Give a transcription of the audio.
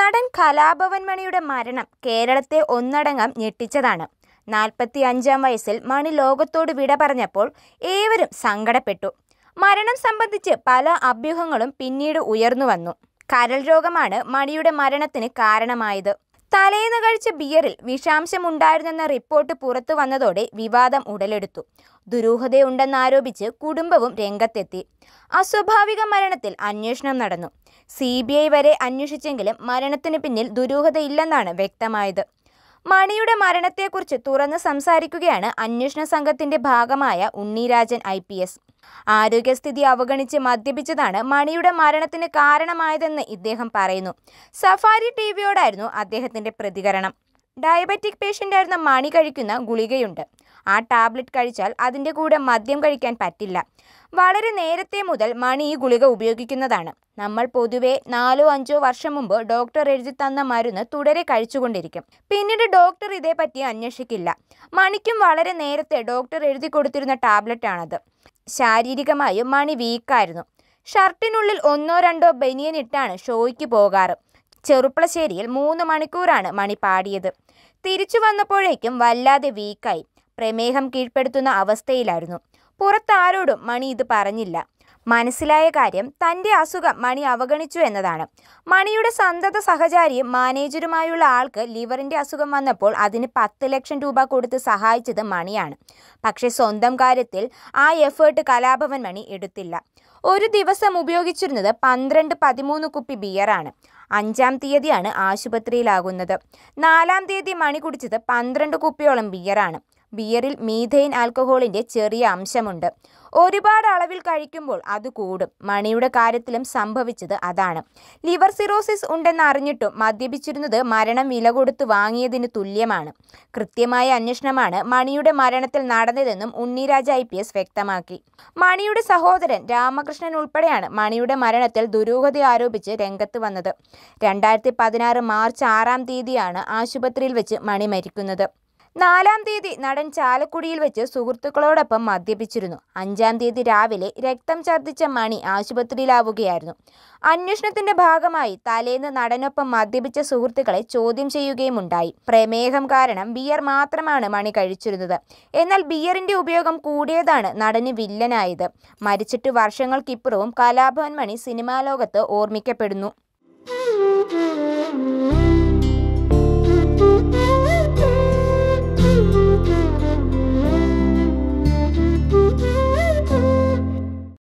നടൻ കലാഭവൻ മണിയുടെ മരണം കേരളത്തെ ഒന്നടങ്കം ഞെട്ടിച്ചതാണ് നാൽപ്പത്തി അഞ്ചാം വയസ്സിൽ മണി ലോകത്തോട് വിട പറഞ്ഞപ്പോൾ ഏവരും സങ്കടപ്പെട്ടു മരണം സംബന്ധിച്ച് പല അഭ്യൂഹങ്ങളും പിന്നീട് ഉയർന്നു വന്നു കരൾ രോഗമാണ് മണിയുടെ മരണത്തിന് കാരണമായത് തലേന്ന് കഴിച്ച ബിയറിൽ വിഷാംശമുണ്ടായിരുന്നെന്ന റിപ്പോർട്ട് പുറത്തു വന്നതോടെ വിവാദം ഉടലെടുത്തു ദുരൂഹതയുണ്ടെന്നാരോപിച്ച് കുടുംബവും രംഗത്തെത്തി അസ്വാഭാവിക മരണത്തിൽ അന്വേഷണം നടന്നു സി ബി ഐ വരെ അന്വേഷിച്ചെങ്കിലും മരണത്തിന് പിന്നിൽ ദുരൂഹതയില്ലെന്നാണ് വ്യക്തമായത് മണിയുടെ മരണത്തെക്കുറിച്ച് തുറന്ന് സംസാരിക്കുകയാണ് അന്വേഷണ സംഘത്തിന്റെ ഭാഗമായ ഉണ്ണിരാജൻ ഐ പി എസ് ആരോഗ്യസ്ഥിതി അവഗണിച്ച് മദ്യപിച്ചതാണ് മണിയുടെ മരണത്തിന് കാരണമായതെന്ന് ഇദ്ദേഹം പറയുന്നു സഫാരി ടി വിയോടായിരുന്നു അദ്ദേഹത്തിന്റെ പ്രതികരണം ഡയബറ്റിക് പേഷ്യൻ്റായിരുന്ന മണി കഴിക്കുന്ന ഗുളികയുണ്ട് ആ ടാബ്ലറ്റ് കഴിച്ചാൽ അതിൻ്റെ കൂടെ മദ്യം കഴിക്കാൻ പറ്റില്ല വളരെ നേരത്തെ മുതൽ മണി ഈ ഗുളിക ഉപയോഗിക്കുന്നതാണ് നമ്മൾ പൊതുവെ നാലോ അഞ്ചോ വർഷം മുമ്പ് ഡോക്ടർ എഴുതി തന്ന മരുന്ന് തുടരെ കഴിച്ചുകൊണ്ടിരിക്കും പിന്നീട് ഡോക്ടർ ഇതേപ്പറ്റി അന്വേഷിക്കില്ല മണിക്കും വളരെ നേരത്തെ ഡോക്ടർ എഴുതി കൊടുത്തിരുന്ന ടാബ്ലറ്റാണത് ശാരീരികമായും മണി വീക്കായിരുന്നു ഷർട്ടിനുള്ളിൽ ഒന്നോ രണ്ടോ ബനിയൻ ഇട്ടാണ് ഷോയ്ക്ക് പോകാറ് ചെറുപ്പളശ്ശേരിയിൽ മൂന്ന് മണിക്കൂറാണ് മണി പാടിയത് തിരിച്ചു വന്നപ്പോഴേക്കും വല്ലാതെ വീക്കായി പ്രമേഹം കീഴ്പ്പെടുത്തുന്ന അവസ്ഥയിലായിരുന്നു പുറത്താരോടും മണി ഇത് പറഞ്ഞില്ല മനസ്സിലായ കാര്യം തൻ്റെ അസുഖം മണി അവഗണിച്ചു എന്നതാണ് മണിയുടെ സന്തത സഹചാരിയും മാനേജരുമായുള്ള ആൾക്ക് ലിവറിൻ്റെ അസുഖം വന്നപ്പോൾ അതിന് പത്ത് ലക്ഷം രൂപ കൊടുത്ത് സഹായിച്ചത് മണിയാണ് പക്ഷേ സ്വന്തം കാര്യത്തിൽ ആ എഫേർട്ട് കലാഭവൻ മണി എടുത്തില്ല ഒരു ദിവസം ഉപയോഗിച്ചിരുന്നത് പന്ത്രണ്ട് പതിമൂന്ന് കുപ്പി ബിയറാണ് അഞ്ചാം തീയതിയാണ് ആശുപത്രിയിലാകുന്നത് നാലാം തീയതി മണി കുടിച്ചത് പന്ത്രണ്ട് കുപ്പിയോളം ബിയറാണ് ബിയറിൽ മീഥെയിൻ ആൽക്കഹോളിൻ്റെ ചെറിയ അംശമുണ്ട് ഒരുപാട് അളവിൽ കഴിക്കുമ്പോൾ അത് കൂടും മണിയുടെ കാര്യത്തിലും സംഭവിച്ചത് അതാണ് ലിവർ സിറോസിസ് ഉണ്ടെന്ന് അറിഞ്ഞിട്ടും മദ്യപിച്ചിരുന്നത് മരണം വില കൊടുത്ത് വാങ്ങിയതിന് തുല്യമാണ് കൃത്യമായ അന്വേഷണമാണ് മണിയുടെ മരണത്തിൽ നടന്നതെന്നും ഉണ്ണിരാജ ഐ പി എസ് വ്യക്തമാക്കി മണിയുടെ സഹോദരൻ രാമകൃഷ്ണൻ ഉൾപ്പെടെയാണ് മണിയുടെ മരണത്തിൽ ദുരൂഹത ആരോപിച്ച് രംഗത്ത് വന്നത് രണ്ടായിരത്തി പതിനാറ് മാർച്ച് ആറാം തീയതിയാണ് ആശുപത്രിയിൽ വെച്ച് മണി മരിക്കുന്നത് നാലാം തീയതി നടൻ ചാലക്കുടിയിൽ വെച്ച് സുഹൃത്തുക്കളോടൊപ്പം മദ്യപിച്ചിരുന്നു അഞ്ചാം തീയതി രാവിലെ രക്തം ഛർദ്ദിച്ച മണി ആശുപത്രിയിലാവുകയായിരുന്നു അന്വേഷണത്തിന്റെ ഭാഗമായി തലേന്ന് നടനൊപ്പം മദ്യപിച്ച സുഹൃത്തുക്കളെ ചോദ്യം ചെയ്യുകയും ഉണ്ടായി പ്രമേഹം കാരണം ബിയർ മാത്രമാണ് മണി കഴിച്ചിരുന്നത് എന്നാൽ ബിയറിന്റെ ഉപയോഗം കൂടിയതാണ് നടന് വില്ലനായത് മരിച്ചിട്ട് വർഷങ്ങൾക്കിപ്പുറവും കലാഭവൻ മണി സിനിമാ ലോകത്ത് ഓർമ്മിക്കപ്പെടുന്നു